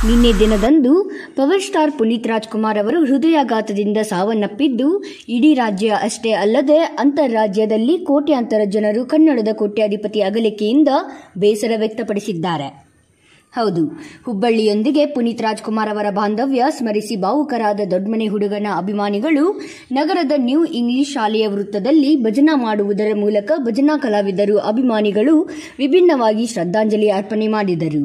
ನಿನ್ನೆ ದಿನದಂದು power star Puneeth Rajkumar ಅವರು ಹೃದಯಾಘಾತದಿಂದ ಸಾವನ್ನಪ್ಪಿದ್ದು ಇಡೀ ರಾಜ್ಯ ಅಷ್ಟೇ ಅಲ್ಲದೆ ಅಂತಾರಾಜ್ಯದಲ್ಲಿ ಕೋಟ್ಯಾಂತರ ಜನರು ಕನ್ನಡದ ಕೋಟ್ಯಾಧಿಪತಿ ಅಗಲಿಕೆಯಿಂದ ಬೇಸರ ವ್ಯಕ್ತಪಡಿಸಿದ್ದಾರೆ ಹೌದು ಹುಬ್ಬಳ್ಳಿಯೊಂದಿಗೆ ಪುನೀತ್ ರಾಜ್ಕುಮಾರ್ ಅವರ ಬಾಂಧವ್ಯ ಸ್ಮರಿಸಿ ಭಾವುಕರಾದ ದೊಡ್ಮನೆ ಹುಡುಗನ ಅಭಿಮಾನಿಗಳು ನಗರದ ನ್ಯೂ ಇಂಗ್ಲಿಷ್ ಶಾಲೆಯ ವೃತ್ತದಲ್ಲಿ ಭಜನಾ ಮಾಡುವುದರ ಮೂಲಕ ಭಜನಾ ಕಲಾವಿದರು ಅಭಿಮಾನಿಗಳು ವಿಭಿನ್ನವಾಗಿ ಶ್ರದ್ಧಾಂಜಲಿ ಅರ್ಪಣೆ ಮಾಡಿದರು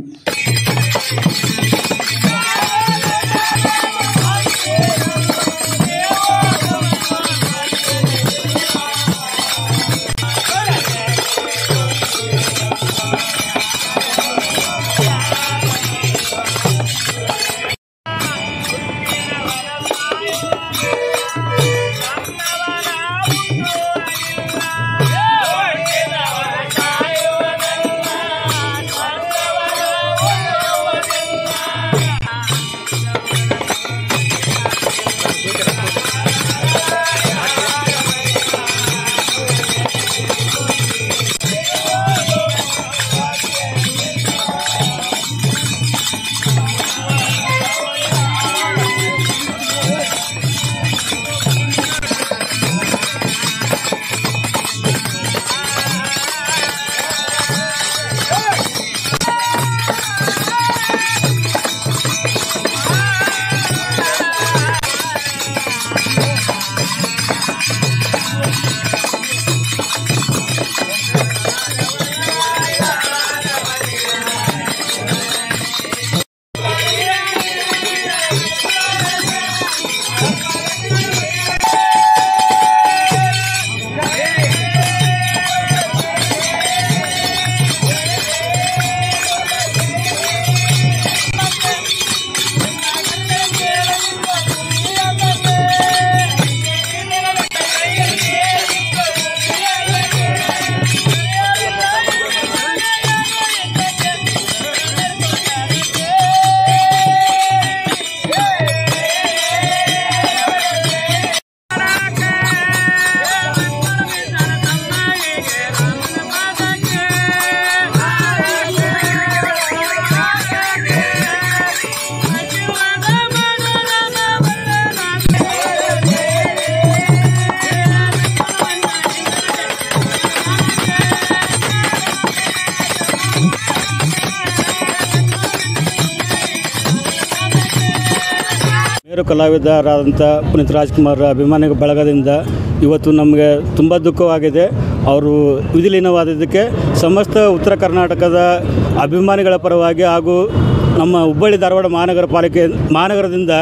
ಮೇರು ಕಲಾವಿದರಾದಂಥ ಪುನೀತ್ ರಾಜ್ಕುಮಾರ್ ಅಭಿಮಾನಿ ಬಳಗದಿಂದ ಇವತ್ತು ನಮಗೆ ತುಂಬ ದುಃಖವಾಗಿದೆ ಅವರು ವಿಧಿಲೀನವಾದದ್ದಕ್ಕೆ ಸಮಸ್ತ ಉತ್ತರ ಕರ್ನಾಟಕದ ಅಭಿಮಾನಿಗಳ ಪರವಾಗಿ ಹಾಗೂ ನಮ್ಮ ಹುಬ್ಬಳ್ಳಿ ಧಾರವಾಡ ಮಹಾನಗರ ಪಾಲಿಕೆ ಮಹಾನಗರದಿಂದ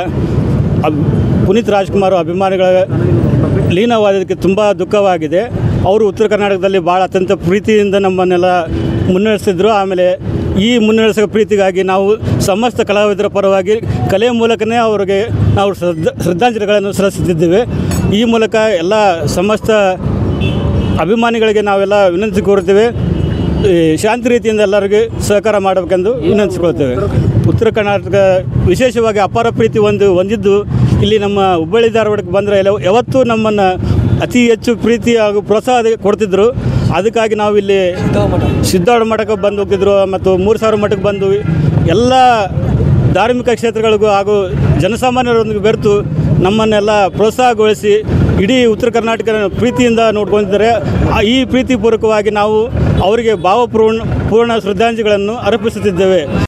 ಅಬ್ ಪುನೀತ್ ರಾಜ್ಕುಮಾರ್ ಅಭಿಮಾನಿಗಳ ಲೀನವಾದದಕ್ಕೆ ತುಂಬ ದುಃಖವಾಗಿದೆ ಅವರು ಉತ್ತರ ಕರ್ನಾಟಕದಲ್ಲಿ ಭಾಳ ಅತ್ಯಂತ ಪ್ರೀತಿಯಿಂದ ನಮ್ಮನ್ನೆಲ್ಲ ಮುನ್ನಡೆಸಿದ್ರು ಆಮೇಲೆ ಈ ಮುನ್ನಡೆಸುವ ಪ್ರೀತಿಗಾಗಿ ನಾವು ಸಮಸ್ತ ಕಲಾವಿದರ ಪರವಾಗಿ ಕಲೆಯ ಮೂಲಕನೇ ಅವರಿಗೆ ನಾವು ಶ್ರದ್ಧಾ ಶ್ರದ್ಧಾಂಜಲಿಗಳನ್ನು ಸಲ್ಲಿಸುತ್ತಿದ್ದೇವೆ ಈ ಮೂಲಕ ಎಲ್ಲ ಸಮಸ್ತ ಅಭಿಮಾನಿಗಳಿಗೆ ನಾವೆಲ್ಲ ವಿನಂತಿ ಕೋರುತ್ತೇವೆ ಈ ಶಾಂತಿ ರೀತಿಯಿಂದ ಎಲ್ಲರಿಗೆ ಸಹಕಾರ ಮಾಡಬೇಕೆಂದು ವಿನಂತಿಸಿಕೊಳ್ತೇವೆ ಉತ್ತರ ಕರ್ನಾಟಕ ವಿಶೇಷವಾಗಿ ಅಪಾರ ಪ್ರೀತಿ ಒಂದು ಹೊಂದಿದ್ದು ಇಲ್ಲಿ ನಮ್ಮ ಹುಬ್ಬಳ್ಳಿ ಧಾರವಾಡಕ್ಕೆ ಬಂದರೆ ಎಲ್ಲ ಯಾವತ್ತೂ ನಮ್ಮನ್ನು ಅತಿ ಹೆಚ್ಚು ಪ್ರೀತಿ ಹಾಗೂ ಪ್ರೋತ್ಸಾಹ ಕೊಡ್ತಿದ್ದರು ಅದಕ್ಕಾಗಿ ನಾವು ಇಲ್ಲಿ ಸಿದ್ಧಾರ್ಥ ಮಠಕ್ಕೆ ಬಂದು ಹೋಗ್ತಿದ್ರು ಮತ್ತು ಮೂರು ಸಾವಿರ ಮಠಕ್ಕೆ ಬಂದು ಎಲ್ಲ ಧಾರ್ಮಿಕ ಕ್ಷೇತ್ರಗಳಿಗೂ ಹಾಗೂ ಜನಸಾಮಾನ್ಯರೊಂದಿಗೆ ಬೆರೆತು ನಮ್ಮನ್ನೆಲ್ಲ ಪ್ರೋತ್ಸಾಹಗೊಳಿಸಿ ಇಡೀ ಉತ್ತರ ಕರ್ನಾಟಕ ಪ್ರೀತಿಯಿಂದ ನೋಡ್ಕೊಂಡಿದ್ದಾರೆ ಆ- ಈ ಪ್ರೀತಿಪೂರ್ವಕವಾಗಿ ನಾವು ಅವರಿಗೆ ಭಾವಪೂರ್ಣ ಪೂರ್ಣ ಶ್ರದ್ಧಾಂಜಲಿಗಳನ್ನು ಅರ್ಪಿಸುತ್ತಿದ್ದೇವೆ